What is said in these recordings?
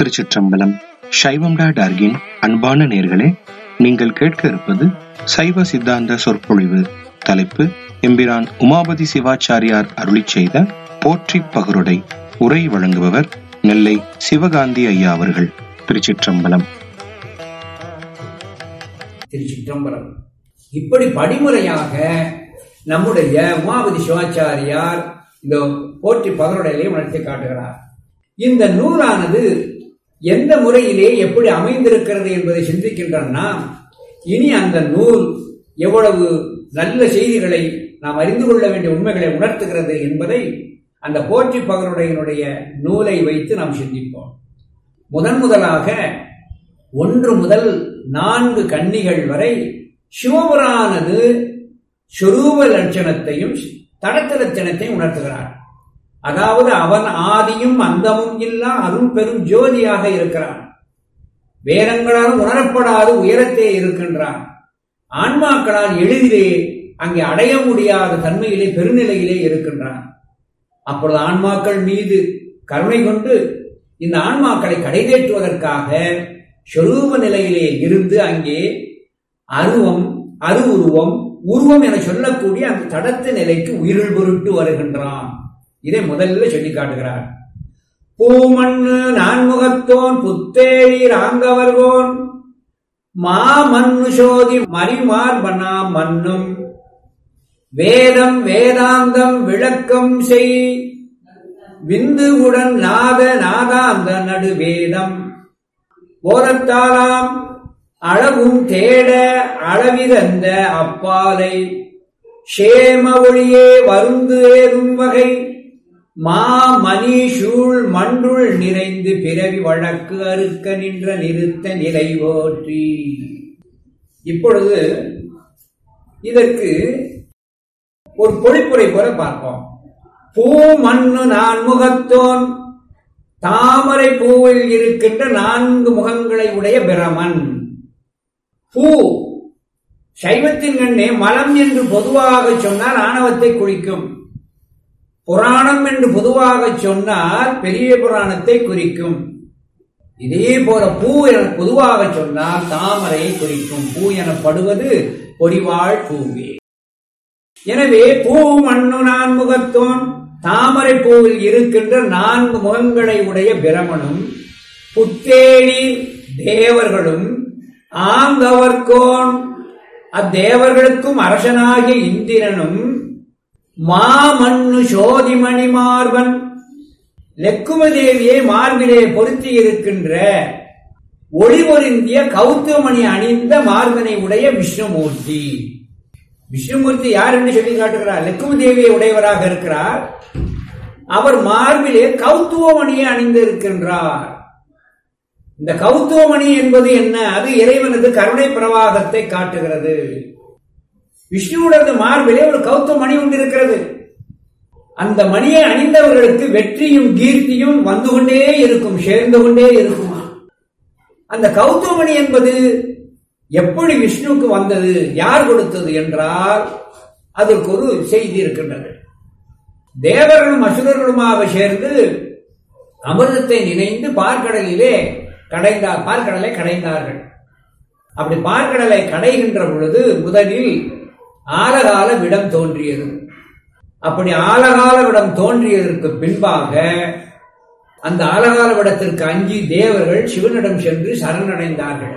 திருச்சிற்றம்பலம் சைவம்டா டார்கின் அன்பான நேர்களே நீங்கள் கேட்க இருப்பது சைவ சித்தாந்த சொற்பொழிவு தலைப்பு எம்பிரான் உமாபதி சிவாச்சாரியார் அருளிச் செய்த போற்றி பகருடை உரை வழங்குபவர் நெல்லை சிவகாந்தி ஐயா அவர்கள் திருச்சிற்றம்பலம் திருச்சிற்றம்பலம் இப்படி படிமுறையாக நம்முடைய உமாபதி சிவாச்சாரியார் இந்த போற்றி பகருடையிலே உணர்த்தி காட்டுகிறார் இந்த நூலானது எந்த முறையிலே எப்படி அமைந்திருக்கிறது என்பதை சிந்திக்கின்றன இனி அந்த நூல் எவ்வளவு நல்ல செய்திகளை நாம் அறிந்து கொள்ள வேண்டிய உண்மைகளை உணர்த்துகிறது என்பதை அந்த போற்றி பகருடையினுடைய நூலை வைத்து நாம் சிந்திப்போம் முதன் முதலாக ஒன்று முதல் நான்கு கன்னிகள் வரை சிவபுரானது சுரூப லட்சணத்தையும் தடத்த லட்சணத்தையும் உணர்த்துகிறார் அதாவது அவன் ஆதியும் அந்தமும் இல்லா அருள் பெரும் ஜோதியாக இருக்கிறான் வேதங்களால் உணரப்படாத உயரத்தே இருக்கின்றான் ஆன்மாக்களால் எளிதிலே அங்கே அடைய முடியாத தன்மையிலே பெருநிலையிலே இருக்கின்றான் அப்பொழுது ஆன்மாக்கள் மீது கருணை கொண்டு இந்த ஆன்மாக்களை கடைதேற்றுவதற்காக சொரூப நிலையிலே இருந்து அங்கே அருவம் அருவுருவம் உருவம் என சொல்லக்கூடிய அந்த தடத்து நிலைக்கு உயிரில் பொருட்டு வருகின்றான் இதை முதல்ல சொல்லி காட்டுகிறார் பூமண்ணு நான்முகத்தோன் புத்தேரி ராங்கவர்கோன் மாமண்ணு சோதி மறிமார்பனா மண்ணும் வேதம் வேதாந்தம் விளக்கம் செய் விந்துவுடன் நாத நாதாந்த நடுவேதம் போதத்தாலாம் அளவும் தேட அளவிதந்த அப்பாலை சேம ஒளியே வருந்து ஏறும் வகை மா மணி சூழ் மண்டுள் நிறைந்து பிறவி வழக்கு அறுக்க நின்ற நிறுத்த நிலை ஓற்றி இப்பொழுது இதற்கு ஒரு பொழிப்புரை போல பார்ப்போம் பூ மண்ணு நான் முகத்தோன் தாமரை பூவில் இருக்கின்ற நான்கு முகங்களை உடைய பிரமன் பூ சைவத்தின் கண்ணே மலம் என்று பொதுவாக சொன்னால் ஆணவத்தை குறிக்கும் புராணம் என்று பொதுவாக சொன்னால் பெரிய புராணத்தை குறிக்கும் இதே போல பூ என பொதுவாக சொன்னால் தாமரையை குறிக்கும் பூ எனப்படுவது பொறிவாழ் பூவே எனவே பூ மண்ணு நான் முகத்தோன் தாமரை பூவில் இருக்கின்ற நான்கு முகங்களை உடைய பிரமனும் புத்தேழி தேவர்களும் ஆங்கவர்கோன் அத்தேவர்களுக்கும் அரசனாகிய இந்திரனும் மாமண்ணு சோதிமணி மார்பன் லெக்குமதேவியை மார்பிலே பொருத்தி இருக்கின்ற ஒளி பொருந்திய கௌத்துவமணி அணிந்த மார்பனை உடைய விஷ்ணுமூர்த்தி விஷ்ணுமூர்த்தி யார் என்று சொல்லி காட்டுகிறார் லெக்கும தேவியை உடையவராக இருக்கிறார் அவர் மார்பிலே கௌத்துவமணியை அணிந்து இருக்கின்றார் இந்த கௌத்துவமணி என்பது என்ன அது இறைவனது கருணை பிரவாகத்தை காட்டுகிறது விஷ்ணுவுடைய மார்பிலே ஒரு கௌத்துவமணி ஒன்று இருக்கிறது அந்த மணியை அணிந்தவர்களுக்கு வெற்றியும் கீர்த்தியும் வந்து கொண்டே இருக்கும் சேர்ந்து கொண்டே இருக்குமா அந்த கௌத்துவமணி என்பது எப்படி விஷ்ணுவுக்கு வந்தது யார் கொடுத்தது என்றால் அதற்கு ஒரு செய்தி இருக்கின்றது தேவர்களும் அசுரர்களுமாக சேர்ந்து அமிர்தத்தை நினைந்து பார்க்கடலிலே கடைந்தார் பார்க்கடலை கடைந்தார்கள் அப்படி பார்க்கடலை கடைகின்ற பொழுது முதலில் ஆலகால விடம் தோன்றியது அப்படி ஆலகால விடம் தோன்றியதற்கு பின்பாக அந்த ஆலகால விடத்திற்கு அஞ்சி தேவர்கள் சிவனிடம் சென்று சரணடைந்தார்கள்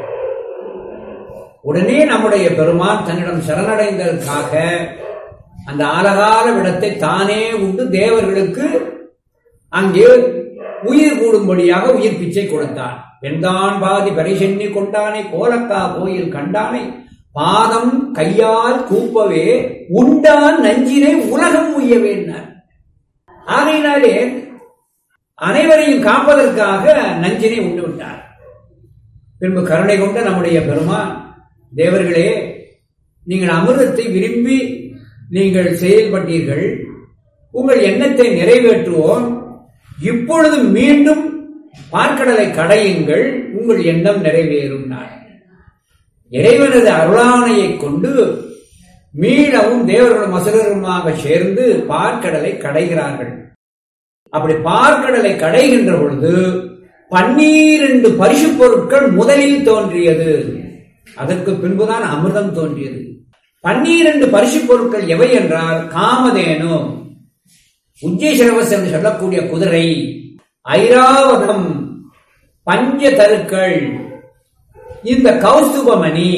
உடனே நம்முடைய பெருமான் தன்னிடம் சரணடைந்ததற்காக அந்த ஆலகால விடத்தை தானே உண்டு தேவர்களுக்கு அங்கே உயிர் கூடும்படியாக உயிர் பிச்சை கொடுத்தான் வெந்தான் பாதி பரிசெண்ணி கொண்டானை கோலக்கா கோயில் கண்டானை பாதம் கையால் கூப்பவே உண்டான் நஞ்சினை உலகம் உய்யவேன்னார் ஆகையினாலே அனைவரையும் காப்பதற்காக நஞ்சினை உண்டு விட்டார் பின்பு கருணை கொண்ட நம்முடைய பெருமான் தேவர்களே நீங்கள் அமிர்தத்தை விரும்பி நீங்கள் செயல்பட்டீர்கள் உங்கள் எண்ணத்தை நிறைவேற்றுவோம் இப்பொழுது மீண்டும் பார்க்கடலை கடையுங்கள் உங்கள் எண்ணம் நிறைவேறும் நாள் இறைவனது அருளாணையை கொண்டு மீளவும் தேவர்களும் அசுரருமாக சேர்ந்து பார்க்கடலை கடைகிறார்கள் அப்படி பார்க்கடலை கடைகின்ற பொழுது பன்னீரண்டு பரிசு பொருட்கள் முதலில் தோன்றியது அதற்கு பின்புதான் அமிர்தம் தோன்றியது பன்னீரண்டு பரிசு பொருட்கள் எவை என்றால் காமதேனு உஜ்ஜேஸ்வரவஸ் என்று சொல்லக்கூடிய குதிரை ஐராவதம் பஞ்ச தருக்கள் இந்த கௌஸ்துபமணி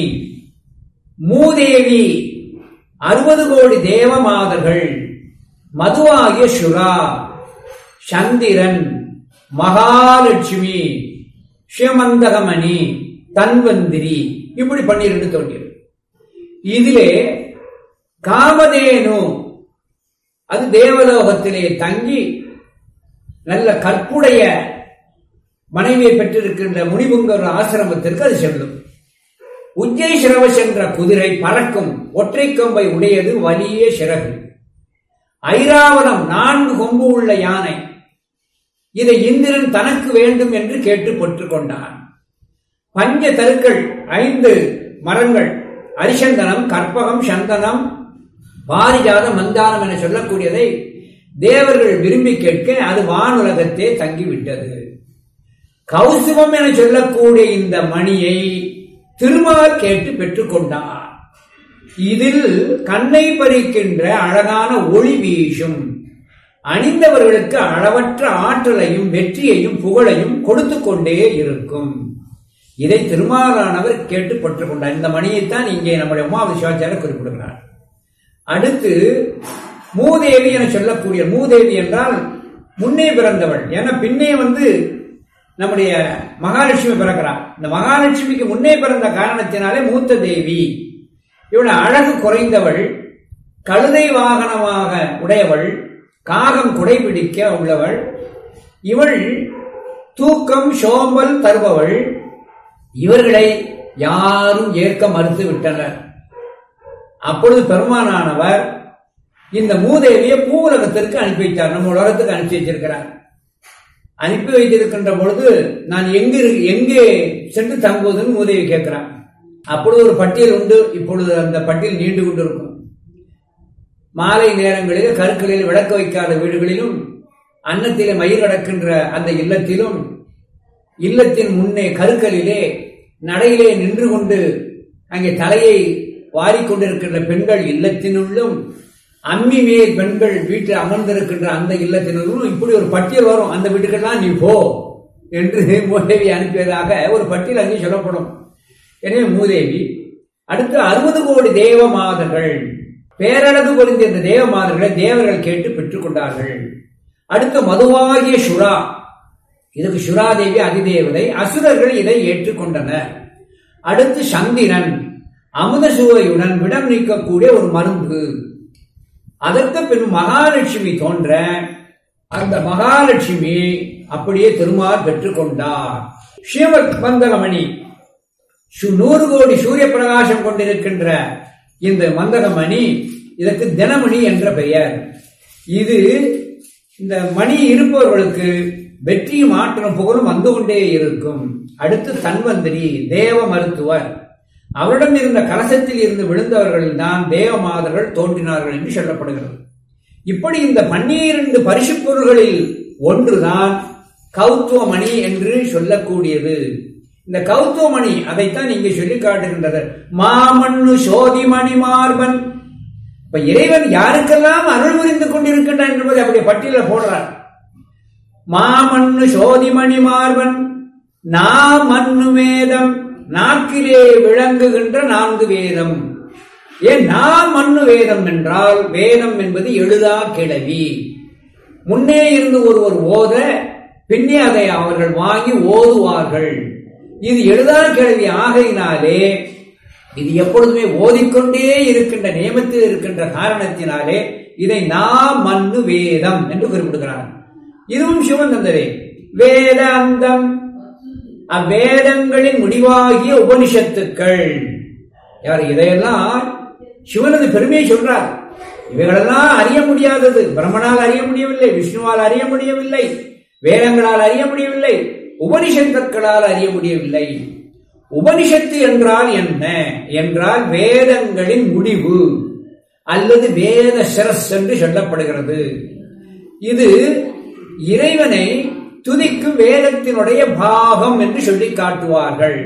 மூதேவி அறுபது கோடி தேவமாதர்கள் மதுவாகிய சுரா சந்திரன் மகாலட்சுமி சிவமந்தகமணி தன்வந்திரி இப்படி பன்னிரண்டு தோன்றியது இதிலே காமதேனு அது தேவலோகத்திலே தங்கி நல்ல கற்புடைய மனைவியை பெற்றிருக்கின்ற முனிபுங்கர் ஆசிரமத்திற்கு அது செல்லும் உஜ்ஜை சிரவஸ் என்ற குதிரை பறக்கும் ஒற்றை கொம்பை உடையது வலிய சிறகு ஐராவதம் நான்கு கொம்பு உள்ள யானை இதை இந்திரன் தனக்கு வேண்டும் என்று கேட்டு பெற்றுக் கொண்டான் பஞ்ச தருக்கள் ஐந்து மரங்கள் அரிசந்தனம் கற்பகம் சந்தனம் பாரிஜாத மந்தானம் என சொல்லக்கூடியதை தேவர்கள் விரும்பி கேட்க அது வானுலகத்தே தங்கிவிட்டது கௌசுவம் என சொல்லக்கூடிய இந்த மணியை திருமால் கேட்டு பெற்றுக்கொண்டார் இதில் கண்ணை பறிக்கின்ற அழகான ஒளி வீசும் அணிந்தவர்களுக்கு அளவற்ற ஆற்றலையும் வெற்றியையும் புகழையும் கொடுத்து கொண்டே இருக்கும் இதை திருமாலானவர் கேட்டு பெற்றுக்கொண்டார் இந்த மணியைத்தான் இங்கே நம்முடைய உமா விஸ்வாச்சார குறிப்பிடுகிறார் அடுத்து மூதேவி என சொல்லக்கூடிய மூதேவி என்றால் முன்னே பிறந்தவள் ஏன்னா பின்னே வந்து நம்முடைய மகாலட்சுமி பிறக்கிறார் இந்த மகாலட்சுமிக்கு முன்னே பிறந்த காரணத்தினாலே மூத்த தேவி இவள் அழகு குறைந்தவள் கழுதை வாகனமாக உடையவள் காகம் குடைபிடிக்க உள்ளவள் இவள் தூக்கம் சோம்பல் தருபவள் இவர்களை யாரும் ஏற்க மறுத்து விட்டனர் அப்பொழுது பெருமானானவர் இந்த மூதேவியை பூ உலகத்திற்கு அனுப்பி வைத்தார் நம்ம உலகத்துக்கு அனுப்பி வச்சிருக்கிறார் அனுப்பி வைத்திருக்கின்ற பொழுது நான் எங்கு எங்கே சென்று தங்குவதுன்னு மூதேவி கேட்கிறான் அப்பொழுது ஒரு பட்டியல் உண்டு இப்பொழுது அந்த பட்டியல் நீண்டு கொண்டிருக்கும் மாலை நேரங்களில் கருக்களில் விளக்க வைக்காத வீடுகளிலும் அன்னத்திலே மயிர் கடக்கின்ற அந்த இல்லத்திலும் இல்லத்தின் முன்னே கருக்களிலே நடையிலே நின்று கொண்டு அங்கே தலையை வாரிக்கொண்டிருக்கின்ற பெண்கள் இல்லத்தினுள்ளும் அம்மி மேல் பெண்கள் வீட்டில் அமர்ந்திருக்கின்ற அந்த இல்லத்தினரும் இப்படி ஒரு பட்டியல் வரும் அந்த வீட்டுக்கெல்லாம் நீ போ என்று மூதேவி அனுப்பியதாக ஒரு பட்டியல் அங்கே சொல்லப்படும் எனவே மூதேவி அடுத்து அறுபது கோடி தேவ மாதர்கள் பேரழகு பொருந்திய இந்த தேவ மாதர்களை தேவர்கள் கேட்டு பெற்றுக் கொண்டார்கள் அடுத்து மதுவாகிய சுரா இதுக்கு சுராதேவி அதிதேவதை அசுரர்கள் இதை ஏற்றுக்கொண்டனர் அடுத்து சந்திரன் அமுத சுவையுடன் விடம் நீக்கக்கூடிய ஒரு மருந்து அதற்கு பின் மகாலட்சுமி தோன்ற அந்த மகாலட்சுமி அப்படியே திருமால் பெற்றுக்கொண்டார் ஸ்ரீமத் மந்தகமணி நூறு கோடி சூரிய பிரகாசம் கொண்டிருக்கின்ற இந்த மந்தகமணி இதற்கு தினமணி என்ற பெயர் இது இந்த மணி இருப்பவர்களுக்கு வெற்றியும் ஆற்றலும் புகழும் வந்து கொண்டே இருக்கும் அடுத்து தன்வந்திரி தேவ மருத்துவர் அவரிடம் இருந்த கலசத்தில் இருந்து விழுந்தவர்கள் தான் தேவமாதர்கள் தோன்றினார்கள் என்று சொல்லப்படுகிறது இப்படி இந்த பன்னிரண்டு பரிசு பொருள்களில் ஒன்றுதான் கௌத்துவமணி என்று சொல்லக்கூடியது இந்த கௌத்துவமணி அதைத்தான் இங்கே சொல்லி காட்டுகின்றது மாமண்ணு சோதிமணி மார்பன் இப்ப இறைவன் யாருக்கெல்லாம் அருள் புரிந்து கொண்டிருக்கின்றான் என்பதை அப்படியே பட்டியல போடுறார் மாமண்ணு சோதிமணி மார்பன் நா மண்ணு வேதம் நாக்கிலே விளங்குகின்ற நான்கு வேதம் ஏன் நான் மண்ணு வேதம் என்றால் வேதம் என்பது எழுதா கிளவி முன்னே இருந்து ஒருவர் ஓத பின்னே அதை அவர்கள் வாங்கி ஓதுவார்கள் இது எழுதா கிளவி ஆகையினாலே இது எப்பொழுதுமே ஓதிக்கொண்டே இருக்கின்ற நியமத்தில் இருக்கின்ற காரணத்தினாலே இதை நாம் மண்ணு வேதம் என்று குறிப்பிடுகிறார் இதுவும் சிவன் தந்தரே வேத அந்தம் அவ்வேதங்களின் முடிவாகிய உபனிஷத்துக்கள் யார் இதையெல்லாம் சிவனது பெருமையை சொல்றார் இவைகளெல்லாம் அறிய முடியாதது பிரம்மனால் அறிய முடியவில்லை விஷ்ணுவால் அறிய முடியவில்லை வேதங்களால் அறிய முடியவில்லை உபனிஷத்துக்களால் அறிய முடியவில்லை உபனிஷத்து என்றால் என்ன என்றால் வேதங்களின் முடிவு அல்லது வேத சிரஸ் என்று சொல்லப்படுகிறது இது இறைவனை துதிக்கும் வேதத்தினுடைய பாகம் என்று சொல்லி காட்டுவார்கள்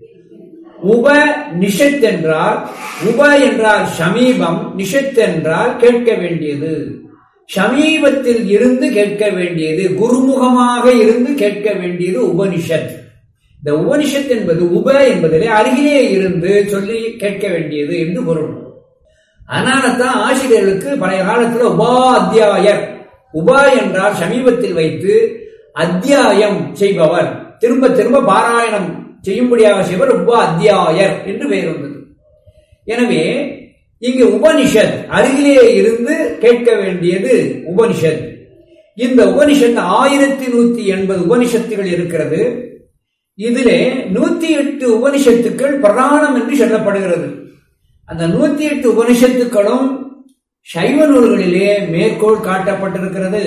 உப நிஷத் என்றால் உப என்றால் சமீபம் நிஷத் என்றால் கேட்க வேண்டியது சமீபத்தில் இருந்து கேட்க வேண்டியது குருமுகமாக இருந்து கேட்க வேண்டியது உபனிஷத் இந்த உபனிஷத் என்பது உப என்பதிலே அருகிலே இருந்து சொல்லி கேட்க வேண்டியது என்று பொருள் அதனால்தான் ஆசிரியர்களுக்கு பழைய காலத்தில் உபா அத்தியாயர் உபா என்றால் சமீபத்தில் வைத்து அத்தியாயம் செய்பவர் திரும்ப திரும்ப பாராயணம் செய்யும்படியாக செய்வர் உப அத்தியாயர் என்று பெயர் வந்தது எனவே இங்கு உபனிஷத் அருகிலே இருந்து கேட்க வேண்டியது உபனிஷத் இந்த உபனிஷத் ஆயிரத்தி நூத்தி எண்பது உபனிஷத்துகள் இருக்கிறது இதிலே நூத்தி எட்டு உபனிஷத்துக்கள் பிரதானம் என்று சொல்லப்படுகிறது அந்த நூத்தி எட்டு உபனிஷத்துக்களும் சைவ நூல்களிலே மேற்கோள் காட்டப்பட்டிருக்கிறது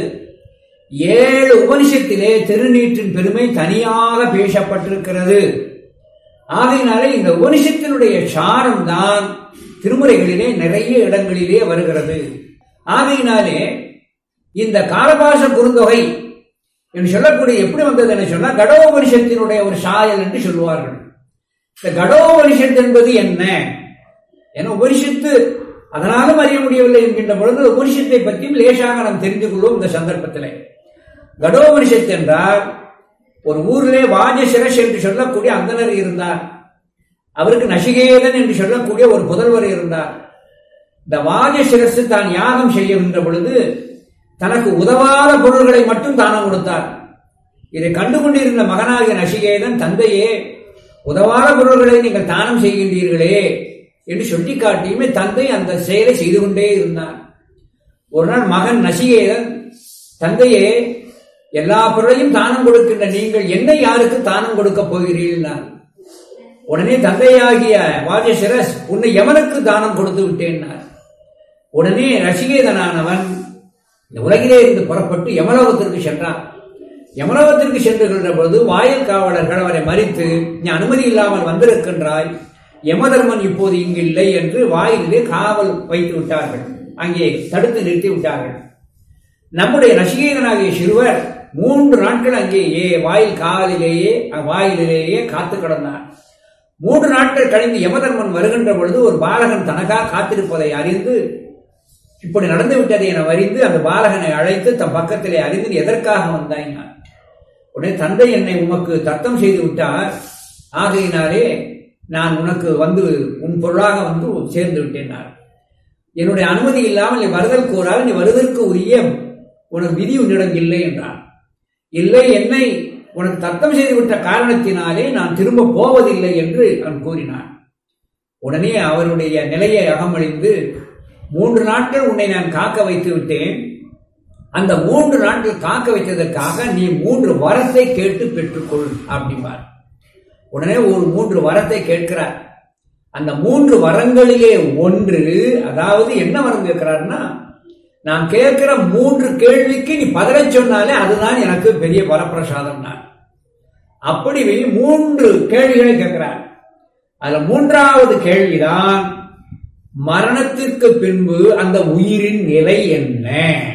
ஏழு உபனிஷத்திலே திருநீற்றின் பெருமை தனியாக பேசப்பட்டிருக்கிறது ஆகையினாலே இந்த உபனிஷத்தினுடைய சாரம் தான் திருமுறைகளிலே நிறைய இடங்களிலே வருகிறது ஆகையினாலே இந்த காலபாச குறுந்தொகை என்று சொல்லக்கூடிய எப்படி வந்தது என்று சொன்னா கடோபனிஷத்தினுடைய ஒரு சாயல் என்று சொல்லுவார்கள் இந்த கடோபனிஷத் என்பது என்ன ஏன்னா உபனிஷத்து அதனாலும் அறிய முடியவில்லை என்கின்ற பொழுது உபனிஷத்தை பற்றியும் லேசாக நாம் தெரிந்து கொள்வோம் இந்த சந்தர்ப்பத்தில் கடோபனிஷத் என்றால் ஒரு ஊரிலே வாஜசிரஸ் என்று சொல்லக்கூடிய அந்தனர் இருந்தார் அவருக்கு நசிகேதன் என்று சொல்லக்கூடிய ஒரு புதல்வர் இருந்தார் இந்த வாஜசிரசு தான் யாகம் செய்கின்ற பொழுது தனக்கு உதவாத பொருள்களை மட்டும் தானம் கொடுத்தார் இதை கண்டுகொண்டிருந்த மகனாகிய நசிகேதன் தந்தையே உதவாத பொருள்களை நீங்கள் தானம் செய்கின்றீர்களே என்று சொல்லி காட்டியுமே தந்தை அந்த செயலை செய்து கொண்டே இருந்தார் ஒரு நாள் மகன் நசிகேதன் தந்தையே எல்லா பொருளையும் தானம் கொடுக்கின்ற நீங்கள் என்னை யாருக்கு தானம் கொடுக்க போகிறீர்கள் உடனே தந்தையாகிய வாஜசிரஸ் உன்னை எவனுக்கு தானம் கொடுத்து விட்டேன்னார் உடனே ரசிகேதனானவன் இந்த உலகிலே இருந்து புறப்பட்டு யமலோகத்திற்கு சென்றான் யமலோகத்திற்கு சென்றுகின்ற பொழுது வாயில் காவலர்கள் அவரை மறித்து நீ அனுமதி இல்லாமல் வந்திருக்கின்றாய் யமதர்மன் இப்போது இங்கு இல்லை என்று வாயிலே காவல் வைத்து விட்டார்கள் அங்கே தடுத்து நிறுத்தி விட்டார்கள் நம்முடைய ரசிகேதனாகிய சிறுவர் மூன்று நாட்கள் அங்கேயே வாயில் காவலிலேயே வாயிலேயே காத்து கிடந்தார் மூன்று நாட்கள் கழிந்து யமதர்மன் வருகின்ற பொழுது ஒரு பாலகன் தனக்காக காத்திருப்பதை அறிந்து இப்படி நடந்து விட்டதை என அறிந்து அந்த பாலகனை அழைத்து தம் பக்கத்திலே அறிந்து நீ எதற்காக வந்தாய் நான் உடனே தந்தை என்னை உமக்கு தத்தம் செய்து விட்டார் ஆகையினாலே நான் உனக்கு வந்து உன் பொருளாக வந்து சேர்ந்து விட்டேன் நான் என்னுடைய அனுமதி இல்லாமல் நீ வருதல் கூறால் நீ வருவதற்கு உரிய உனக்கு விதி உன்னிடம் இல்லை என்றான் இல்லை என்னை உனக்கு தத்தம் செய்து விட்ட காரணத்தினாலே நான் திரும்ப போவதில்லை என்று அவன் கூறினான் உடனே அவருடைய நிலையை அகமழிந்து மூன்று நாட்கள் உன்னை நான் காக்க வைத்து விட்டேன் அந்த மூன்று நாட்கள் காக்க வைத்ததற்காக நீ மூன்று வரத்தை கேட்டு பெற்றுக்கொள் அப்படிம்பார் உடனே ஒரு மூன்று வரத்தை கேட்கிறார் அந்த மூன்று வரங்களிலே ஒன்று அதாவது என்ன வரம் கேட்கிறார்னா நான் கேட்கிற மூன்று கேள்விக்கு நீ பதிலை சொன்னாலே அதுதான் எனக்கு பெரிய வரப்பிரசாதம் நான் அப்படி மூன்று கேள்விகளை கேட்கிறார் அதுல மூன்றாவது கேள்விதான் மரணத்திற்கு பின்பு அந்த உயிரின் நிலை என்ன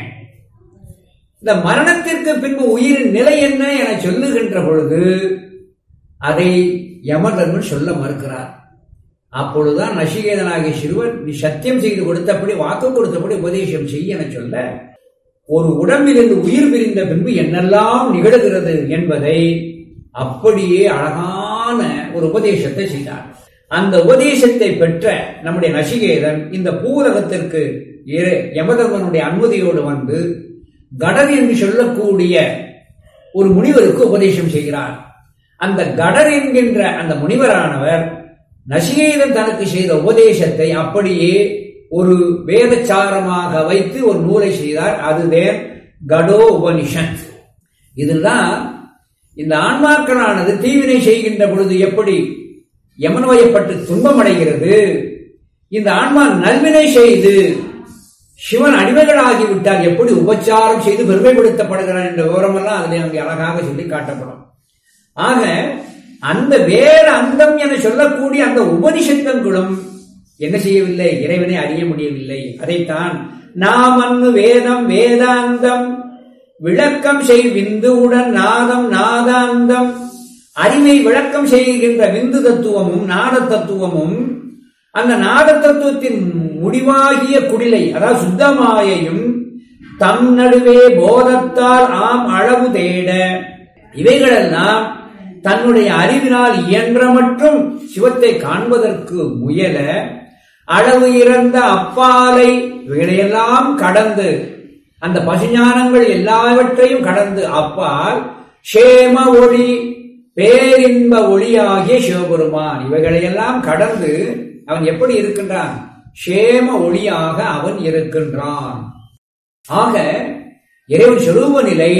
இந்த மரணத்திற்கு பின்பு உயிரின் நிலை என்ன என சொல்லுகின்ற பொழுது அதை யமதர்மன் சொல்ல மறுக்கிறார் அப்பொழுதுதான் நசிகேதனாகிய சிறுவன் நீ சத்தியம் செய்து கொடுத்தபடி வாக்கு கொடுத்தபடி உபதேசம் செய்ய என சொல்ல ஒரு உடம்பிலிருந்து உயிர் பிரிந்த பின்பு என்னெல்லாம் நிகழ்கிறது என்பதை அப்படியே அழகான ஒரு உபதேசத்தை செய்தார் அந்த உபதேசத்தை பெற்ற நம்முடைய நசிகேதன் இந்த பூலகத்திற்கு யமதர்மனுடைய அனுமதியோடு வந்து கடர் என்று சொல்லக்கூடிய ஒரு முனிவருக்கு உபதேசம் செய்கிறார் அந்த கடர் என்கின்ற அந்த முனிவரானவர் நசிகேதன் தனக்கு செய்த உபதேசத்தை அப்படியே ஒரு வேதச்சாரமாக வைத்து ஒரு நூலை செய்தார் அதுதான் கடோ உபனிஷத் இதுதான் இந்த ஆன்மாக்களானது தீவினை செய்கின்ற பொழுது எப்படி யமனவயப்பட்டு துன்பம் அடைகிறது இந்த ஆன்மா நல்வினை செய்து சிவன் அடிமைகளாகிவிட்டால் எப்படி உபச்சாரம் செய்து பெருமைப்படுத்தப்படுகிறார் என்ற விவரமெல்லாம் அதில் அங்கே அழகாக சொல்லி காட்டப்படும் ஆக அந்த வேற அந்தம் என சொல்லக்கூடிய அந்த உபனிஷத்தங்களும் என்ன செய்யவில்லை இறைவனை அறிய முடியவில்லை அதைத்தான் நாம் அன்னு வேதம் வேதாந்தம் விளக்கம் செய் விந்துவுடன் நாதம் நாதாந்தம் அறிவை விளக்கம் செய்கின்ற விந்து தத்துவமும் நாத தத்துவமும் அந்த நாத தத்துவத்தின் முடிவாகிய குடிலை அதாவது சுத்தமாயையும் தம் நடுவே போதத்தால் ஆம் அளவு தேட இவைகளெல்லாம் தன்னுடைய அறிவினால் இயன்ற மற்றும் சிவத்தை காண்பதற்கு முயல அளவு இறந்த அப்பாலை இவைகளையெல்லாம் கடந்து அந்த பசுஞானங்கள் எல்லாவற்றையும் கடந்து அப்பால் சேம ஒளி பேரின்ப ஒளியாகிய சிவபெருமான் இவைகளையெல்லாம் கடந்து அவன் எப்படி இருக்கின்றான் சேம ஒளியாக அவன் இருக்கின்றான் ஆக இறைவன் சொரூப நிலை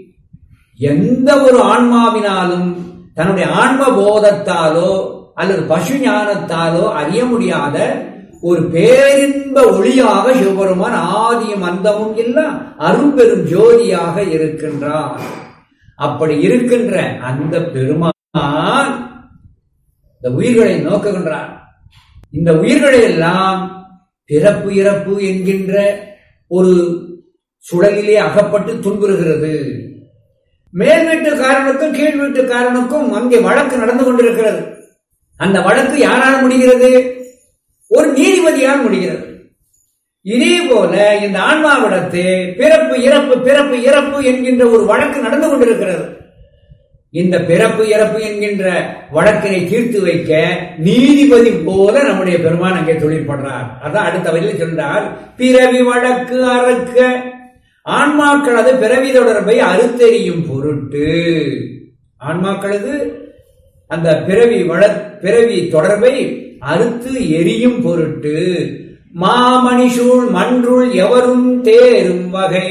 எந்த ஒரு ஆன்மாவினாலும் தன்னுடைய ஆன்ம போதத்தாலோ அல்லது பசு ஞானத்தாலோ அறிய முடியாத ஒரு பேரின்ப ஒளியாக சிவபெருமான் ஆதியும் அந்தமும் இல்ல அரும்பெரும் ஜோதியாக இருக்கின்றார் அப்படி இருக்கின்ற அந்த பெருமான் இந்த உயிர்களை நோக்குகின்றார் இந்த உயிர்களை எல்லாம் பிறப்பு இறப்பு என்கின்ற ஒரு சுழலிலே அகப்பட்டு துன்புறுகிறது மேல் வீட்டுக்காரனுக்கும் கீழ் வீட்டுக்காரனுக்கும் அங்கே வழக்கு நடந்து கொண்டிருக்கிறது அந்த வழக்கு யாரால் முடிகிறது ஒரு நீதிபதியால் முடிகிறது இதே போல இந்த ஆன்மாவிடத்து பிறப்பு இறப்பு பிறப்பு இறப்பு என்கின்ற ஒரு வழக்கு நடந்து கொண்டிருக்கிறது இந்த பிறப்பு இறப்பு என்கின்ற வழக்கினை தீர்த்து வைக்க நீதிபதி போல நம்முடைய பெருமான் அங்கே தொழிற்படுறார் அதான் அடுத்த வரையில் சொல்றார் பிறவி வழக்கு அறுக்க ஆன்மாக்களது பிறவி தொடர்பை அறுத்தெறியும் பொருட்டு ஆன்மாக்களது அந்த பிறவி வழ பிறவி தொடர்பை அறுத்து எரியும் பொருட்டு மாமணிசூழ் மன்றுள் எவரும் தேரும் வகை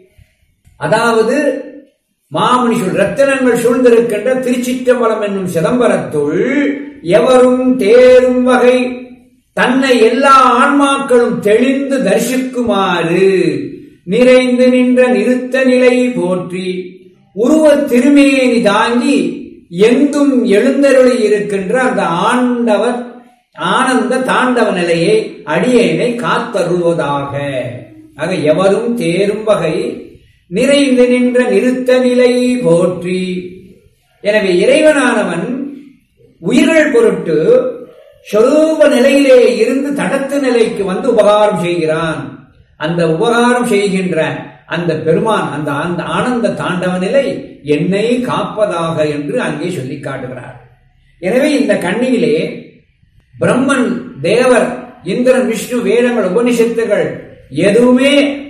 அதாவது மாமணிசூழ் ரத்தினங்கள் சூழ்ந்திருக்கின்ற திருச்சிற்றம்பலம் என்னும் சிதம்பரத்துள் எவரும் தேரும் வகை தன்னை எல்லா ஆன்மாக்களும் தெளிந்து தரிசிக்குமாறு நிறைந்து நின்ற நிறுத்த நிலை போற்றி உருவ திருமேனி தாங்கி எங்கும் எழுந்தருளி இருக்கின்ற அந்த ஆண்டவர் ஆனந்த தாண்டவ நிலையை அடியேனை காத்தருள்வதாக ஆக எவரும் தேரும் வகை நிறைந்து நின்ற நிறுத்த நிலை போற்றி எனவே இறைவனானவன் உயிர்கள் பொருட்டு சொரூப நிலையிலே இருந்து தடத்து நிலைக்கு வந்து உபகாரம் செய்கிறான் அந்த உபகாரம் செய்கின்ற அந்த பெருமான் அந்த அந்த ஆனந்த தாண்டவ நிலை என்னை காப்பதாக என்று அங்கே சொல்லி காட்டுகிறார் எனவே இந்த கண்ணியிலே பிரம்மன் தேவர் இந்திரன் விஷ்ணு வேதங்கள் உபனிஷத்துகள் எதுவுமே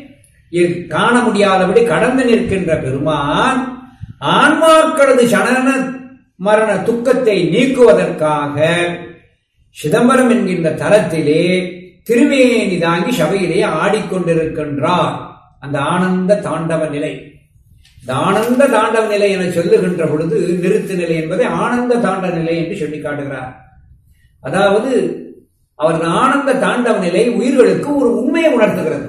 காண முடியாதபடி கடந்து நிற்கின்ற பெருமான் ஆன்மாக்களது சனன மரண துக்கத்தை நீக்குவதற்காக சிதம்பரம் என்கின்ற தலத்திலே திருவேணி தாங்கி சபையிலே ஆடிக்கொண்டிருக்கின்றார் அந்த ஆனந்த தாண்டவ நிலை இந்த ஆனந்த தாண்டவ நிலை என சொல்லுகின்ற பொழுது நிறுத்து நிலை என்பதை ஆனந்த தாண்டவ நிலை என்று சொல்லி காட்டுகிறார் அதாவது அவரது ஆனந்த தாண்டவ நிலை உயிர்களுக்கு ஒரு உண்மையை உணர்த்துகிறது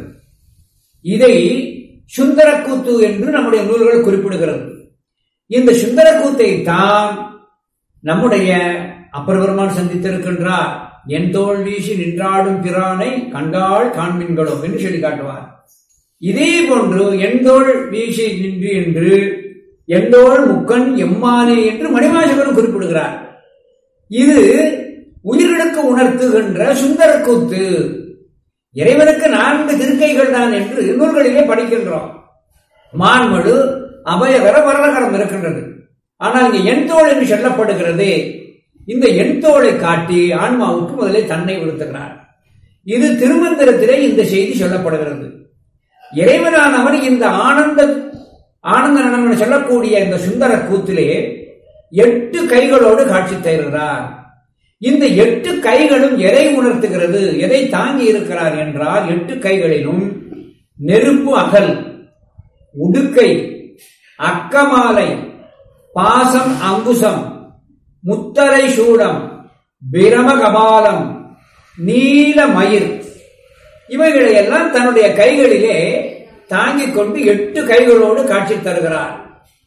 இதை சுந்தரக்கூத்து என்று நம்முடைய நூல்கள் குறிப்பிடுகிறது இந்த சுந்தரக்கூத்தை தான் நம்முடைய அப்பர் பெருமான் சந்தித்திருக்கின்றார் என் தோல் வீசி நின்றாடும் பிரானை கண்டாள் காண்மின்களோ என்று சொல்லி காட்டுவார் இதே போன்று எந்தோள் வீசி நின்று என்று எந்தோள் முக்கன் எம்மானே என்று மணிமாசகரும் குறிப்பிடுகிறார் இது உயிர்களுக்கு உணர்த்துகின்ற சுந்தர கூத்து இறைவனுக்கு நான்கு திருக்கைகள் தான் என்று நூல்களிலே படிக்கின்றோம் மான்மடு அபயகர வரலகரம் இருக்கின்றது ஆனால் இங்கே எண்தோள் என்று சொல்லப்படுகிறது இந்த எண்தோளை காட்டி ஆன்மாவுக்கு முதலில் தன்னை விடுத்துகிறார் இது திருமந்திரத்திலே இந்த செய்தி சொல்லப்படுகிறது இறைவனானவன் இந்த ஆனந்த ஆனந்த நடனம் சொல்லக்கூடிய இந்த சுந்தர கூத்திலே எட்டு கைகளோடு காட்சி தருகிறார் இந்த எட்டு கைகளும் எதை உணர்த்துகிறது எதை தாங்கி இருக்கிறார் என்றால் எட்டு கைகளிலும் நெருப்பு அகல் உடுக்கை அக்கமாலை பாசம் அங்குசம் முத்தரை சூடம் பிரம கபாலம் நீல மயிர் இவைகளை எல்லாம் தன்னுடைய கைகளிலே தாங்கிக் கொண்டு எட்டு கைகளோடு காட்சி தருகிறார்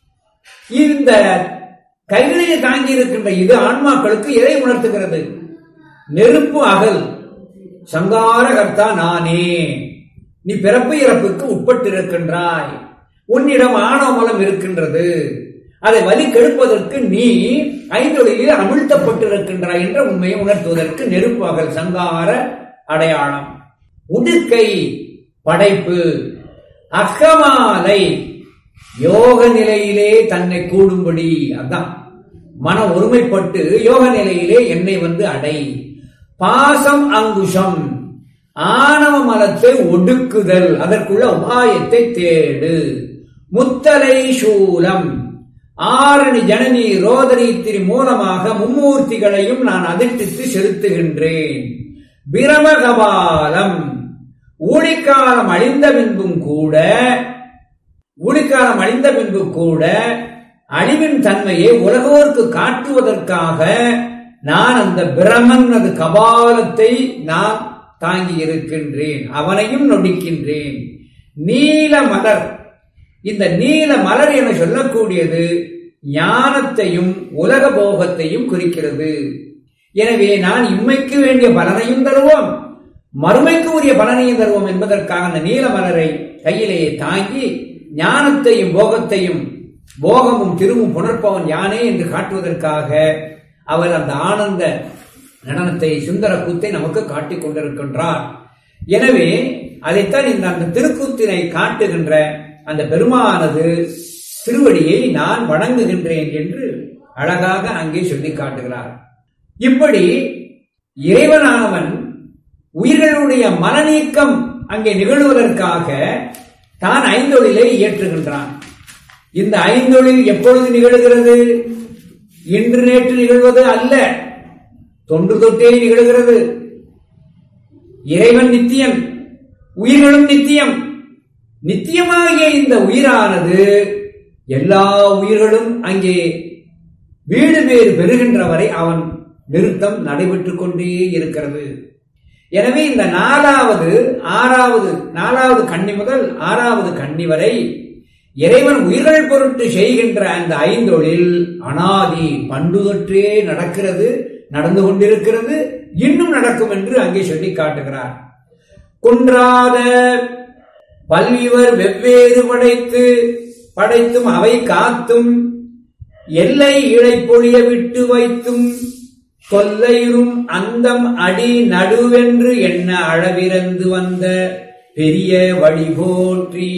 இந்த கைகளிலே தாங்கி இருக்கின்ற இது ஆன்மாக்களுக்கு எதை உணர்த்துகிறது நெருப்பு அகல் சங்கார கர்த்தா நானே நீ பிறப்பு இறப்புக்கு உட்பட்டிருக்கின்றாய் உன்னிடம் ஆணவமலம் இருக்கின்றது அதை வலி கெடுப்பதற்கு நீ ஐந்தொழிலில் அமிழ்த்தப்பட்டிருக்கின்றாய் என்ற உண்மையை உணர்த்துவதற்கு நெருப்பகல் சங்கார அடையாளம் உடுக்கை படைப்பு அக்கமாலை யோக நிலையிலே தன்னை கூடும்படி அதான் மன ஒருமைப்பட்டு யோக நிலையிலே என்னை வந்து அடை பாசம் அங்குஷம் ஆணவ மலத்தை ஒடுக்குதல் அதற்குள்ள உபாயத்தை தேடு முத்தலை சூலம் ஆரணி ஜனனி ரோதனி திரி மூலமாக மும்மூர்த்திகளையும் நான் அதிர்ச்சித்து செலுத்துகின்றேன் பிரமகபாலம் ஊழிக்காலம் அழிந்த பின்பும் கூட ஊழிக்காலம் அழிந்த பின்பு கூட அழிவின் தன்மையை உலகோருக்கு காட்டுவதற்காக நான் அந்த பிரமன் அது கபாலத்தை நான் தாங்கி இருக்கின்றேன் அவனையும் நொடிக்கின்றேன் நீல மலர் இந்த நீல மலர் என சொல்லக்கூடியது ஞானத்தையும் உலக போகத்தையும் குறிக்கிறது எனவே நான் இம்மைக்கு வேண்டிய பலனையும் தருவோம் மறுமைக்கு உரிய பலனையும் தருவோம் என்பதற்காக அந்த நீல மலரை கையிலேயே தாங்கி ஞானத்தையும் போகத்தையும் போகமும் திரும்பும் புணர்ப்பவன் யானே என்று காட்டுவதற்காக அவர் அந்த ஆனந்த நடனத்தை சுந்தர கூத்தை நமக்கு காட்டிக் கொண்டிருக்கின்றார் எனவே அதைத்தான் இந்த அந்த திருக்கூத்தினை காட்டுகின்ற அந்த பெருமானது திருவடியை நான் வணங்குகின்றேன் என்று அழகாக அங்கே சொல்லி காட்டுகிறார் இப்படி இறைவனானவன் உயிர்களுடைய மனநீக்கம் அங்கே நிகழ்வதற்காக தான் ஐந்தொழிலை இயற்றுகின்றான் இந்த ஐந்தொழில் எப்பொழுது நிகழ்கிறது இன்று நேற்று நிகழ்வது அல்ல தொன்று தொட்டே நிகழ்கிறது இறைவன் நித்தியம் உயிர்களும் நித்தியம் நித்தியமாகிய இந்த உயிரானது எல்லா உயிர்களும் அங்கே வீடு பேறு பெறுகின்ற வரை அவன் நிறுத்தம் நடைபெற்றுக் கொண்டே இருக்கிறது எனவே இந்த நாலாவது ஆறாவது நாலாவது கண்ணி முதல் ஆறாவது கண்ணி வரை இறைவன் உயிர்கள் பொருட்டு செய்கின்ற அந்த ஐந்தொழில் அனாதி பண்டு தொற்றே நடக்கிறது நடந்து கொண்டிருக்கிறது இன்னும் நடக்கும் என்று அங்கே சொல்லி காட்டுகிறார் குன்றாத பல்விவர் வெவ்வேறு படைத்து படைத்தும் அவை காத்தும் எல்லை இழைப்பொழிய விட்டு வைத்தும் தொல்லையுறும் அந்தம் அடி நடுவென்று என்ன அளவிறந்து வந்த பெரிய வழி போற்றி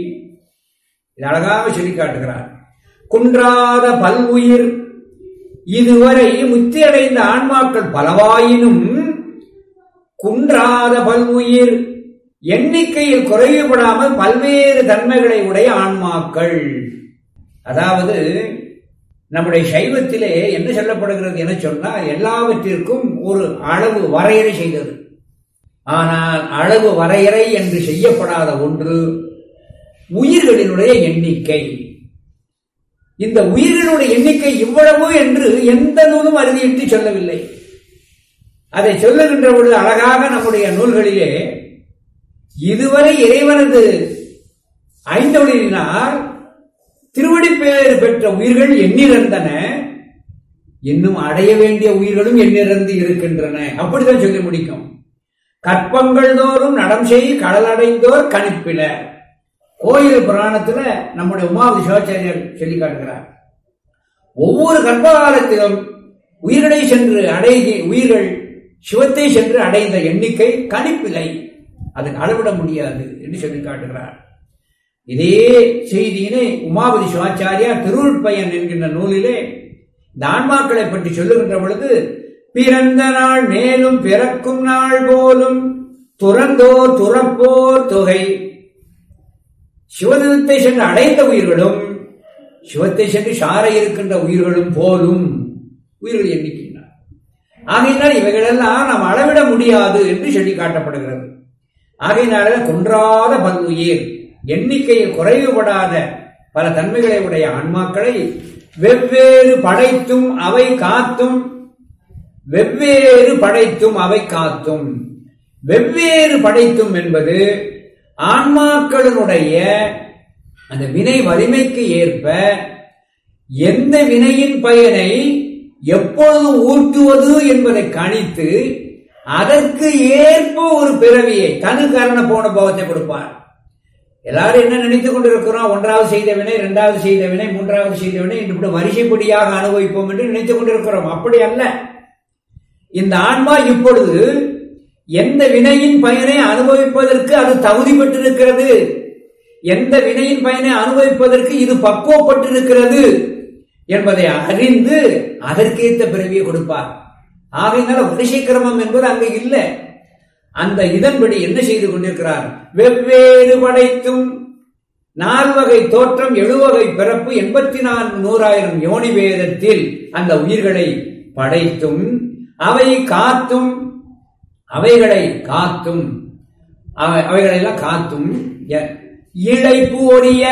இது அழகாக சொல்லி காட்டுகிறார் குன்றாத பல்வுயிர் இதுவரை முத்தியடைந்த ஆன்மாக்கள் பலவாயினும் குன்றாத பல்வுயிர் எண்ணிக்கையில் குறைவுபடாமல் பல்வேறு தன்மைகளை உடைய ஆன்மாக்கள் அதாவது நம்முடைய சைவத்திலே என்ன சொல்லப்படுகிறது என சொன்னால் எல்லாவற்றிற்கும் ஒரு அளவு வரையறை செய்தது ஆனால் அளவு வரையறை என்று செய்யப்படாத ஒன்று உயிர்களினுடைய எண்ணிக்கை இந்த உயிர்களுடைய எண்ணிக்கை இவ்வளவு என்று எந்த நூலும் அறுதியிட்டு சொல்லவில்லை அதை சொல்லுகின்ற பொழுது அழகாக நம்முடைய நூல்களிலே இதுவரை இறைவனது ஐந்தொழிலினால் திருவடிப்பேறு பெற்ற உயிர்கள் எண்ணிறந்தன இன்னும் அடைய வேண்டிய உயிர்களும் எண்ணிறந்து இருக்கின்றன அப்படிதான் சொல்லி முடிக்கும் கற்பங்கள் தோறும் நடம் செய் கடலடைந்தோர் கணிப்பில கோயில் புராணத்துல நம்முடைய உமாவதி சிவாச்சாரியர் சொல்லி காட்டுகிறார் ஒவ்வொரு கர்ப்பகாலத்திலும் உயிர்களை சென்று அடை உயிர்கள் சிவத்தை சென்று அடைந்த எண்ணிக்கை கணிப்பில்லை அதை அளவிட முடியாது என்று சொல்லி காட்டுகிறார் இதே செய்தியினை உமாபதி சிவாச்சாரியார் திருவுட்பயன் என்கின்ற நூலிலே இந்த ஆன்மாக்களை பற்றி சொல்லுகின்ற பொழுது பிறந்த நாள் மேலும் பிறக்கும் நாள் போலும் துறந்தோர் துறப்போர் தொகை சிவதத்தை சென்று அடைந்த உயிர்களும் சிவத்தை சென்று சார இருக்கின்ற உயிர்களும் போலும் உயிர்கள் எண்ணிக்கின்றார் ஆகையினால் இவைகளெல்லாம் நாம் அளவிட முடியாது என்று சொல்லி காட்டப்படுகிறது ஆகையினால குன்றாத பல்வுயிர் எண்ணிக்கையில் குறைவுபடாத பல தன்மைகளை உடைய ஆன்மாக்களை வெவ்வேறு படைத்தும் அவை காத்தும் வெவ்வேறு படைத்தும் அவை காத்தும் வெவ்வேறு படைத்தும் என்பது ஆன்மாக்களினுடைய அந்த வினை வலிமைக்கு ஏற்ப எந்த வினையின் பயனை எப்பொழுது ஊட்டுவது என்பதை கணித்து அதற்கு ஏற்ப ஒரு பிறவியை தனு கரண போன பாவத்தை கொடுப்பார் எல்லாரும் என்ன நினைத்துக் கொண்டிருக்கிறோம் ஒன்றாவது செய்த வினை இரண்டாவது செய்த வினை மூன்றாவது செய்த வினை என்று இப்படி வரிசைப்படியாக அனுபவிப்போம் என்று நினைத்துக் கொண்டிருக்கிறோம் அப்படி அல்ல இந்த ஆன்மா இப்பொழுது எந்த வினையின் பயனை அனுபவிப்பதற்கு அது தகுதி பெற்றிருக்கிறது எந்த வினையின் பயனை அனுபவிப்பதற்கு இது பக்குவப்பட்டிருக்கிறது என்பதை அறிந்து அதற்கேற்ற பிறவியை கொடுப்பார் ஆகையினால வரிசை கிரமம் என்பது அங்கு இல்லை அந்த இதன்படி என்ன செய்து கொண்டிருக்கிறார் வெவ்வேறு படைத்தும் நால்வகை தோற்றம் எழுவகை பிறப்பு எண்பத்தி நான்கு நூறாயிரம் யோனி வேதத்தில் அந்த உயிர்களை படைத்தும் அவை காத்தும் அவைகளை காத்தும் அவை- அவைகளெல்லாம் காத்தும் எ- இழைப்பு ஒழிய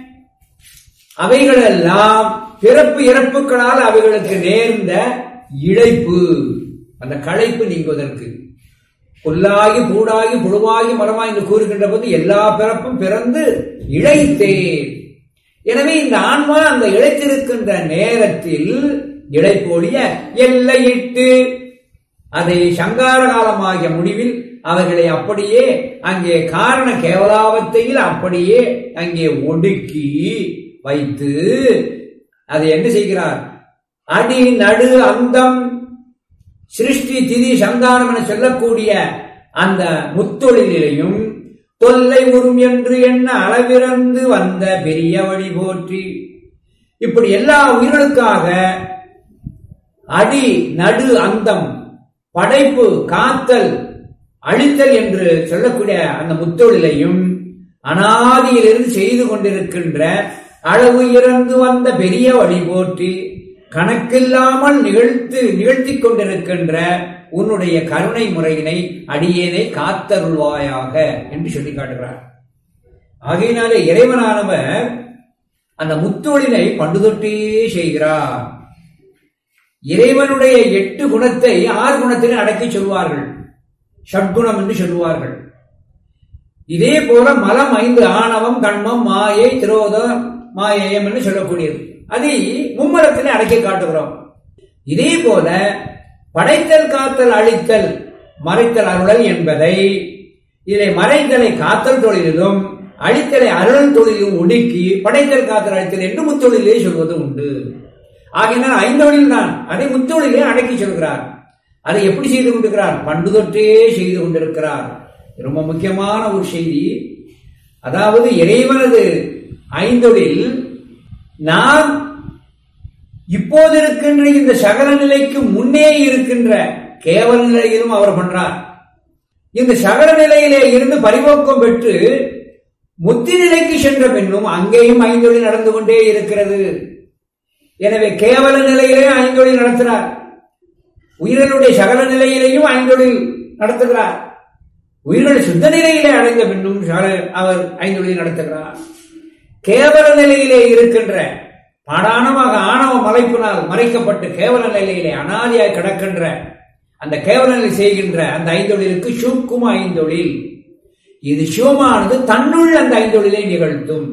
அவைகளெல்லாம் பிறப்பு இறப்புகளால் அவைகளுக்கு நேர்ந்த இழைப்பு அந்த களைப்பு நீங்குவதற்கு புல்லாகி பூடாகி புழுவாகி மரமாகி என்று கூறுகின்ற போது எல்லா பிறப்பும் பிறந்து இழைத்தேன் எனவே இந்த ஆன்மா அந்த இழைத்திருக்கின்ற நேரத்தில் இழைப்போடிய எல்லையிட்டு அதை சங்கார காலமாகிய முடிவில் அவர்களை அப்படியே அங்கே காரண கேவலாவத்தையில் அப்படியே அங்கே ஒடுக்கி வைத்து அதை என்ன செய்கிறார் அடி நடு அந்தம் சிருஷ்டி திதி சந்தானம் என சொல்லக்கூடிய அந்த முத்தொழிலையும் தொல்லை உறும் என்று என்ன அளவிறந்து வந்த பெரிய வழி போற்றி இப்படி எல்லா உயிர்களுக்காக அடி நடு அந்தம் படைப்பு காத்தல் அழித்தல் என்று சொல்லக்கூடிய அந்த முத்தொழிலையும் அனாதியிலிருந்து செய்து கொண்டிருக்கின்ற அளவு இறந்து வந்த பெரிய வழி போற்றி கணக்கில்லாமல் நிகழ்த்து நிகழ்த்திக் கொண்டிருக்கின்ற உன்னுடைய கருணை முறையினை அடியேனை காத்தருள்வாயாக என்று சொல்லி காட்டுகிறார் ஆகையினாலே இறைவனானவர் அந்த முத்தொழிலை பண்டுதொட்டே செய்கிறார் இறைவனுடைய எட்டு குணத்தை ஆறு குணத்திலே அடக்கி சொல்வார்கள் ஷட்குணம் என்று சொல்லுவார்கள் இதே போல மலம் ஐந்து ஆணவம் கண்மம் மாயை திரோதம் மாயேயம் என்று சொல்லக்கூடியது அதை மும்மலத்திலே அடக்கி காட்டுகிறோம் இதே போல படைத்தல் காத்தல் அழித்தல் மறைத்தல் அருளல் என்பதை இதை மறைத்தலை காத்தல் தொழிலிலும் அழித்தலை அருள் தொழிலும் ஒடுக்கி படைத்தல் காத்தல் அழித்தல் என்று முத்தொழிலே சொல்வது உண்டு ஆகையினால் ஐந்தொழில் தான் அதை முத்தொழிலே அடக்கி சொல்கிறார் அதை எப்படி செய்து கொண்டிருக்கிறார் பண்டு தொட்டே செய்து கொண்டிருக்கிறார் ரொம்ப முக்கியமான ஒரு செய்தி அதாவது இறைவனது ஐந்தொழில் நாம் இப்போது இருக்கின்ற இந்த சகல நிலைக்கு முன்னே இருக்கின்ற கேவல நிலையிலும் அவர் பண்றார் இந்த சகல நிலையிலே இருந்து பரிபோக்கம் பெற்று முத்தி நிலைக்கு சென்ற பின்னும் அங்கேயும் ஐந்தொழில் நடந்து கொண்டே இருக்கிறது எனவே கேவல நிலையிலே ஐந்தொழில் நடத்துகிறார் உயிர்களுடைய சகல நிலையிலேயும் ஐந்தொழில் நடத்துகிறார் உயிர்கள் சுத்த நிலையிலே அடைந்த பின்னும் சகல- அவர் ஐந்தொழில் நடத்துகிறார் கேவல நிலையிலே இருக்கின்ற பாடானமாக ஆணவ மலைப்பினால் மறைக்கப்பட்டு கேவல நிலையிலே அனாதியாய் கிடக்கின்ற அந்த கேவல நிலை செய்கின்ற அந்த ஐந்தொழிலுக்கு சூக்கும ஐந்தொழில் இது சிவமானது தன்னுள் அந்த ஐந்தொழிலை நிகழ்த்தும்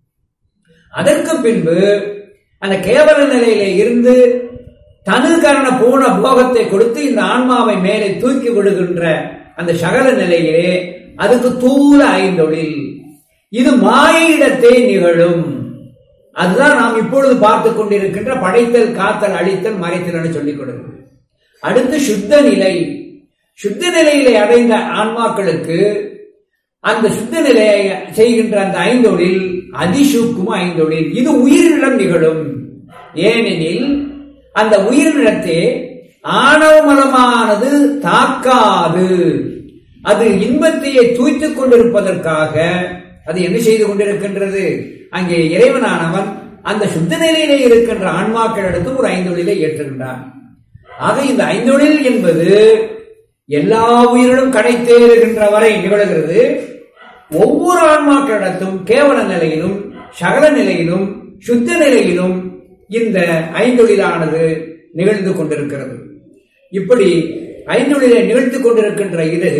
அதற்கு பின்பு அந்த கேவல நிலையிலே இருந்து தனு கரண பூர்ண போகத்தை கொடுத்து இந்த ஆன்மாவை மேலே தூக்கி விடுகின்ற அந்த சகல நிலையிலே அதுக்கு தூல ஐந்தொழில் இது மாயிடத்தே நிகழும் அதுதான் நாம் இப்பொழுது பார்த்து கொண்டிருக்கின்ற படைத்தல் காத்தல் அழித்தல் மறைத்தல் என சொல்லிக் கொடுக்கிறது அடுத்து சுத்த நிலை சுத்த நிலையிலே அடைந்த ஆன்மாக்களுக்கு அந்த சுத்த நிலையை செய்கின்ற அந்த ஐந்தொழில் அதிசூக்கும ஐந்தொழில் இது உயிரிடம் நிகழும் ஏனெனில் அந்த உயிரினத்தை ஆணவ மலமானது தாக்காது அது இன்பத்தையே தூய்த்துக் கொண்டிருப்பதற்காக அது என்ன செய்து கொண்டிருக்கின்றது அங்கே இறைவனானவன் அந்த சுத்த நிலையிலே இருக்கின்ற ஆன்மாக்களிடத்து ஒரு ஐந்தொழிலை ஏற்றுகின்றான் ஆக இந்த ஐந்தொழில் என்பது எல்லா உயிரிலும் கடைத்தேறுகின்ற வரை நிகழ்கிறது ஒவ்வொரு ஆன்மாக்களிடத்தும் கேவல நிலையிலும் சகல நிலையிலும் சுத்த நிலையிலும் இந்த ஐந்தொழிலானது நிகழ்ந்து கொண்டிருக்கிறது இப்படி ஐந்தொழிலை நிகழ்த்து கொண்டிருக்கின்ற இது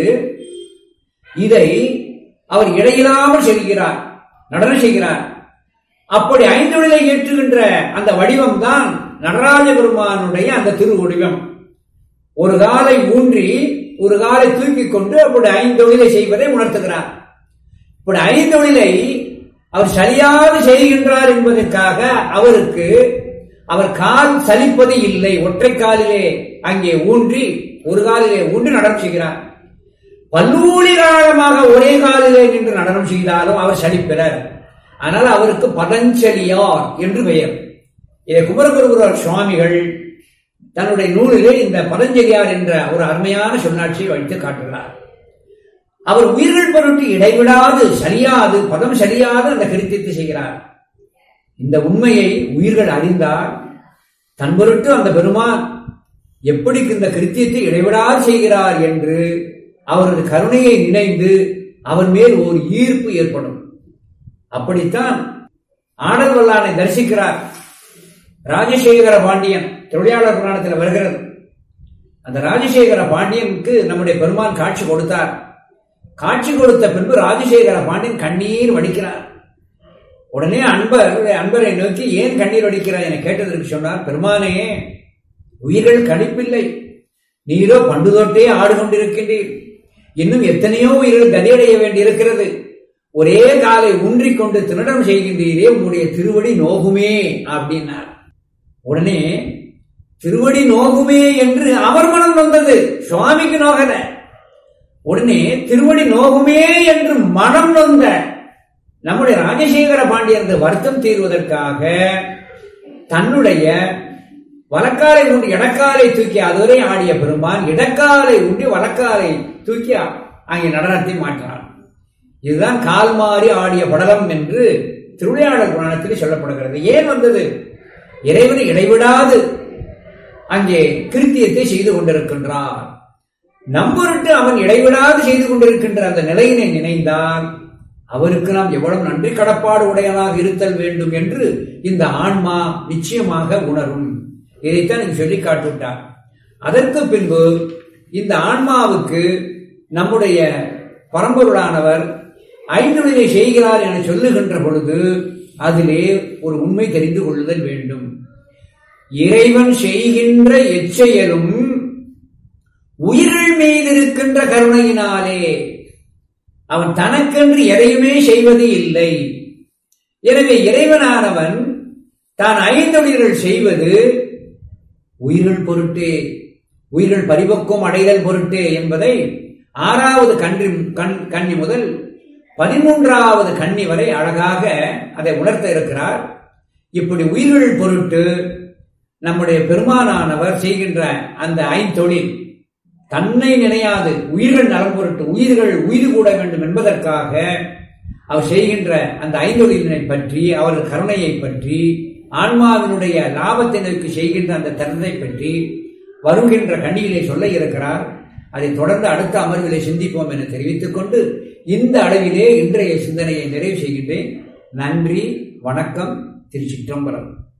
இதை அவர் இடையிலாமல் செய்கிறார் நடனம் செய்கிறார் அப்படி ஐந்தொழிலை ஏற்றுகின்ற அந்த வடிவம் தான் நடராஜ பெருமானுடைய அந்த திரு வடிவம் ஒரு காலை ஊன்றி ஒரு காலை தூக்கிக் கொண்டு அப்படி ஐந்தொழிலை செய்வதை உணர்த்துகிறார் இப்படி ஐந்தொழிலை அவர் சரியாக செய்கின்றார் என்பதற்காக அவருக்கு அவர் கால் சலிப்பது இல்லை ஒற்றை காலிலே அங்கே ஊன்றி ஒரு காலிலே ஊன்றி நடனம் செய்கிறார் பல்லூழி காலமாக ஒரே காலிலே நின்று நடனம் செய்தாலும் அவர் சலிப்பினர் ஆனால் அவருக்கு பதஞ்சலியார் என்று பெயர் இதை குமரகுருகுரர் சுவாமிகள் தன்னுடைய நூலிலே இந்த பதஞ்சலியார் என்ற ஒரு அருமையான சொன்னாட்சியை வைத்து காட்டுகிறார் அவர் உயிர்கள் பொருட்டு இடைவிடாது சரியாது பதம் சரியாது அந்த கிருத்தியத்தை செய்கிறார் இந்த உண்மையை உயிர்கள் அறிந்தால் தன் பொருட்டு அந்த பெருமான் எப்படி இந்த கிருத்தியத்தை இடைவிடாது செய்கிறார் என்று அவரது கருணையை நினைந்து அவர் மேல் ஒரு ஈர்ப்பு ஏற்படும் அப்படித்தான் ஆடல் வல்லானை தரிசிக்கிறார் ராஜசேகர பாண்டியன் தொழிலாளர் புராணத்தில் வருகிறது அந்த ராஜசேகர பாண்டியனுக்கு நம்முடைய பெருமான் காட்சி கொடுத்தார் காட்சி கொடுத்த பின்பு ராஜசேகர பாண்டியன் கண்ணீர் வடிக்கிறார் உடனே அன்பர் அன்பரை நோக்கி ஏன் கண்ணீர் வடிக்கிறார் என கேட்டதற்கு சொன்னார் பெருமானே உயிர்கள் கணிப்பில்லை நீரோ பண்டு தொட்டே ஆடு கொண்டிருக்கின்றீர் இன்னும் எத்தனையோ உயிர்கள் கதியடைய வேண்டியிருக்கிறது ஒரே காலை ஊன்றிக் கொண்டு திருடம் செய்கின்றீரே உங்களுடைய திருவடி நோகுமே அப்படின்னார் உடனே திருவடி நோகுமே என்று அவர் மனம் வந்தது சுவாமிக்கு நோகல உடனே திருவடி நோகுமே என்று மனம் நொந்த நம்முடைய ராஜசேகர பாண்டியனது வருத்தம் தீர்வதற்காக தன்னுடைய வலக்காலை உண்டு இடக்காலை தூக்கி அதுவரை ஆடிய பெருமான் இடக்காலை உண்டி வலக்காலை தூக்கி அங்கே நடனத்தை மாற்றினார் இதுதான் கால் மாறி ஆடிய படலம் என்று திருவிளையாடல் புராணத்தில் சொல்லப்படுகிறது ஏன் வந்தது இறைவனை இடைவிடாது அங்கே கிருத்தியத்தை செய்து கொண்டிருக்கின்றார் நம்பொருட்டு அவன் இடைவிடாது செய்து கொண்டிருக்கின்ற அந்த நிலையினை நினைந்தால் அவருக்கு நாம் எவ்வளவு நன்றி கடப்பாடு உடையவனாக இருத்தல் வேண்டும் என்று இந்த ஆன்மா நிச்சயமாக உணரும் இதைத்தான் இங்கு சொல்லி காட்டுவிட்டார் அதற்கு பின்பு இந்த ஆன்மாவுக்கு நம்முடைய பரம்பொருளானவர் ஐந்தொழிலை செய்கிறார் என சொல்லுகின்ற பொழுது அதிலே ஒரு உண்மை தெரிந்து கொள்ளுதல் வேண்டும் இறைவன் செய்கின்ற எச்செயலும் உயிர்கள் மீது இருக்கின்ற கருணையினாலே அவன் தனக்கென்று எதையுமே செய்வது இல்லை எனவே இறைவனானவன் தான் ஐந்தொழில்கள் செய்வது உயிர்கள் பொருட்டே உயிர்கள் பரிபக்குவம் அடைதல் பொருட்டே என்பதை ஆறாவது கன்றி கண் கன்னி முதல் பதிமூன்றாவது கன்னி வரை அழகாக அதை உணர்த்த இருக்கிறார் இப்படி உயிர்கள் பொருட்டு நம்முடைய பெருமானானவர் செய்கின்ற அந்த ஐந்தொழில் தன்னை நினையாது உயிர்கள் நலம் பொருட்டு உயிர்கள் உயிர் கூட வேண்டும் என்பதற்காக அவர் செய்கின்ற அந்த ஐந்தொழிலினை பற்றி அவரது கருணையை பற்றி ஆன்மாவினுடைய லாபத்தை நோக்கி செய்கின்ற அந்த தருணத்தை பற்றி வருகின்ற கண்ணியிலே சொல்ல இருக்கிறார் அதை தொடர்ந்து அடுத்த அமர்விலே சிந்திப்போம் என தெரிவித்துக் கொண்டு இந்த அளவிலே இன்றைய சிந்தனையை நிறைவு செய்கின்றேன் நன்றி வணக்கம் திருச்சிற்றம்பலம்